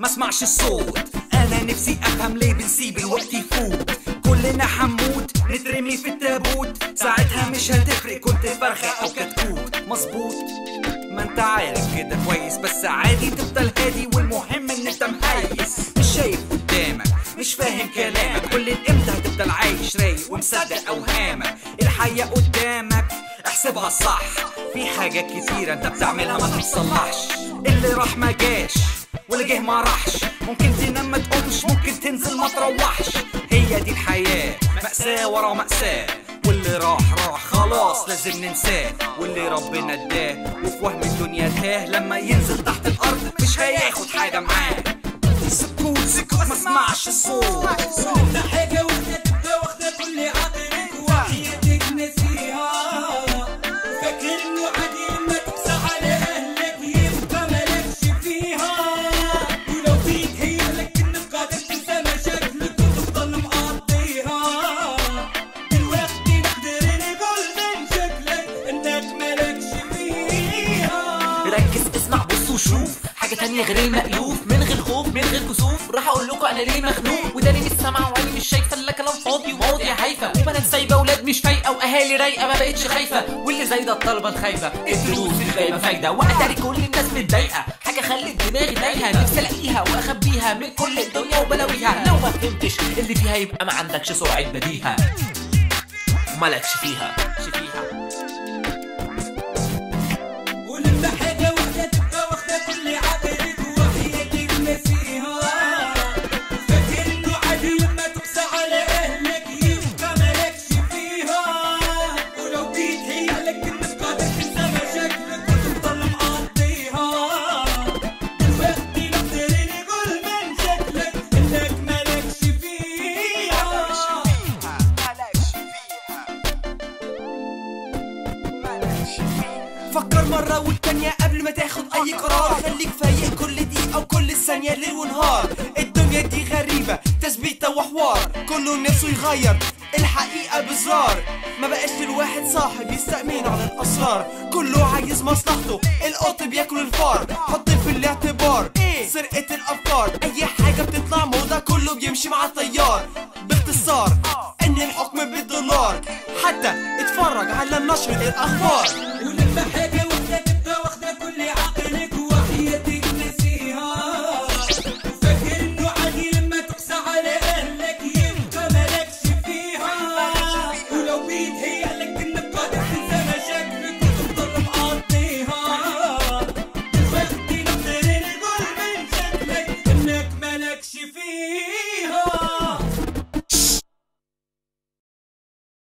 ما اسمعش الصوت انا نفسي افهم ليه بنسيب الوقت يفوت كلنا حنموت نترمي في التابوت ساعتها مش هتفرق كنت فرخة او كتكوت مظبوط ما انت عارف كده كويس بس عادي تفضل هادي والمهم ان انت مهيس مش شايف قدامك مش فاهم كلامك كل امتى هتفضل عايش رايق ومصدق اوهامك الحياة قدامك احسبها صح في حاجات كتيرة انت بتعملها ما تتصلحش اللي راح ما جاش واللي جه ما راحش ممكن تنام ما تقومش ممكن تنزل ما تروحش هي دي الحياة مأساة ورا مأساة واللي راح راح خلاص لازم ننساه واللي ربنا اداه وفي وهم الدنيا تاه لما ينزل تحت الارض مش هياخد حاجة معاه سكوت سكوت ما اسمعش الصوت كل حاجة واحدة تبقى واخدة كل عقلك وحياتك نسيها فاكر انه عادي لما تقسى على اهلك يبقى مالكش فيها ولو فيك هي لك انك قادر تنسى مشاكلك وتفضل مقضيها دلوقتي نقدر نقول من شكلك انك مالكش فيها ركز اسمع بص وشوف حاجة تانية غير المألوف من غير خوف من غير كسوف راح اقول لكم انا ليه مخنوق وداني مش سامعة وعيني مش شايفة الا كلام فاضي ومواضيع هايفة وبنات سايبة ولاد مش فايقة واهالي رايقة ما بقتش خايفة واللي زي ده الطلبة الخايفة الدروس مش جايبة فايدة واتاري كل الناس متضايقة حاجة خلت دماغي تايهة نفسي الاقيها واخبيها من كل الدنيا وبلاويها لو ما فهمتش اللي فيها يبقى ما عندكش سرعة بديهة ومالكش فيها فيها ولما حاجة واحدة تبقى واخدة كل عقلك وحياتك نسيها فاكر انه عادي لما تقسى على اهلك يبقى مالكش فيها ولو جيت هي لك انك قادر تنسى مشاكلك وتفضل مقضيها دلوقتي نقدر نقول من شكلك انك مالكش فيها فكر مرة والتانية قبل ما تاخد أي قرار خليك فايق كل دقيقة وكل ثانية ليل ونهار الدنيا دي غريبة تثبيتة وحوار كله نفسه يغير الحقيقة بزرار ما بقاش الواحد صاحب يستأمن على الأسرار كله عايز مصلحته القط بياكل الفار حط في الاعتبار سرقة الأفكار أي حاجة بتطلع موضة كله بيمشي مع التيار باختصار إن الحكم بالدولار حتى اتفرج على نشر الأخبار ولما حاجة